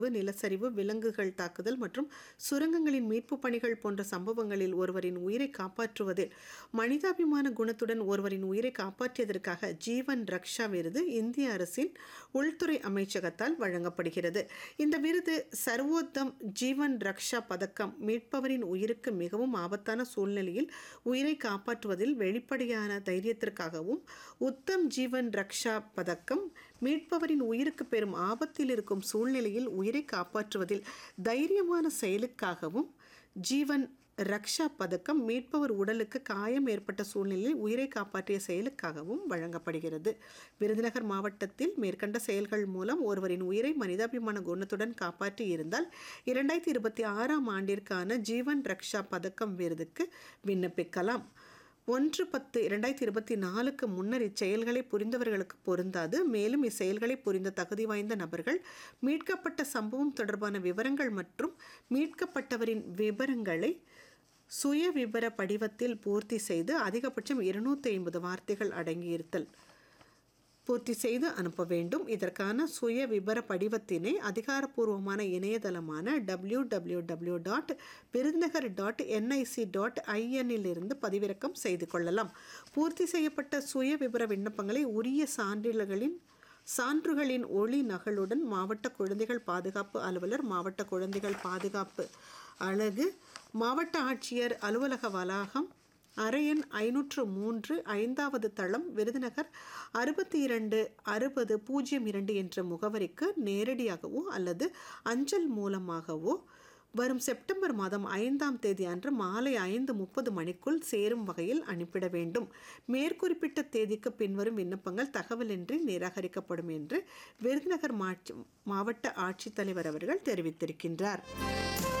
நிலச்சரிவு விலங்குகள் தாக்குதல் மற்றும் சுரங்கங்களின் மீட்பு பணிகள் போன்ற சம்பவங்களில் ஒருவரின் உயிரை காப்பாற்றுவதில் மனிதாபிமான குணத்துடன் ஒருவரின் உயிரை காப்பாற்றியதற்காக ஜீவன் ரக்ஷா விருது இந்திய அரசின் உள்துறை அமைச்சகத்தால் வழங்கப்படுகிறது இந்த விருது சர்வோத்தம் ஜீவன் ரக்ஷா பதக்கம் மீட்பவரின் உயிருக்கு மிகவும் ஆபத்தான சூழ்நிலையில் உயிரை காப்பாற்றுவதில் வெளிப்படையான தைரியத்திற்காகவும் உத்தம் ஜீவன் ரக்ஷா பதக்கம் மீட்பவரின் உயிருக்கு பெரும் ஆபத்தில் இருக்கும் சூழ்நிலையில் உயிரை காப்பாற்றுவதில் தைரியமான செயலுக்காகவும் ஜீவன் ரக்ஷா பதக்கம் மீட்பவர் உடலுக்கு காயம் ஏற்பட்ட சூழ்நிலையில் உயிரை காப்பாற்றிய செயலுக்காகவும் வழங்கப்படுகிறது விருதுநகர் மாவட்டத்தில் மேற்கண்ட செயல்கள் மூலம் ஒருவரின் உயிரை மனிதாபிமான குணத்துடன் காப்பாற்றி இருந்தால் இரண்டாயிரத்தி இருபத்தி ஆறாம் ஆண்டிற்கான ஜீவன் ரக்ஷா பதக்கம் விருதுக்கு விண்ணப்பிக்கலாம் ஒன்று பத்து இரண்டாயிரத்தி இருபத்தி நாலுக்கு முன்னர் இச்செயல்களை புரிந்தவர்களுக்கு பொருந்தாது மேலும் இச்செயல்களை புரிந்த தகுதி வாய்ந்த நபர்கள் மீட்கப்பட்ட சம்பவம் தொடர்பான விவரங்கள் மற்றும் மீட்கப்பட்டவரின் விவரங்களை சுய விபர படிவத்தில் பூர்த்தி செய்து அதிகபட்சம் இருநூற்றி ஐம்பது வார்த்தைகள் அடங்கியிருத்தல் பூர்த்தி செய்து அனுப்ப வேண்டும் இதற்கான சுய விபர படிவத்தினை அதிகாரப்பூர்வமான இணையதளமான W W W dot Virudhunagar dot NIC dot ஐஎன்னிலிருந்து பதிவிறக்கம் செய்து கொள்ளலாம் பூர்த்தி செய்யப்பட்ட சுய விபர விண்ணப்பங்களை உரிய சான்றிதழ்களின் சான்றுகளின் ஒளி நகலுடன் மாவட்ட குழந்தைகள் பாதுகாப்பு அலுவலர் மாவட்ட குழந்தைகள் பாதுகாப்பு அழகு மாவட்ட ஆட்சியர் அலுவலக வளாகம் அரையன் ஐநூற்று மூன்று ஐந்தாவது தளம் விருதுநகர் அறுபத்தி இரண்டு அறுபது பூஜ்ஜியம் இரண்டு என்ற முகவரிக்கு நேரடியாகவோ அல்லது அஞ்சல் மூலமாகவோ வரும் செப்டம்பர் மாதம் ஐந்தாம் தேதி அன்று மாலை ஐந்து முப்பது மணிக்குள் சேரும் வகையில் அனுப்பிட வேண்டும் மேற்குறிப்பிட்ட தேதிக்கு பின்வரும் விண்ணப்பங்கள் தகவலின்றி நிராகரிக்கப்படும் என்று விருதுநகர் மாவட்ட ஆட்சித்தலைவர் அவர்கள் தெரிவித்திருக்கின்றார்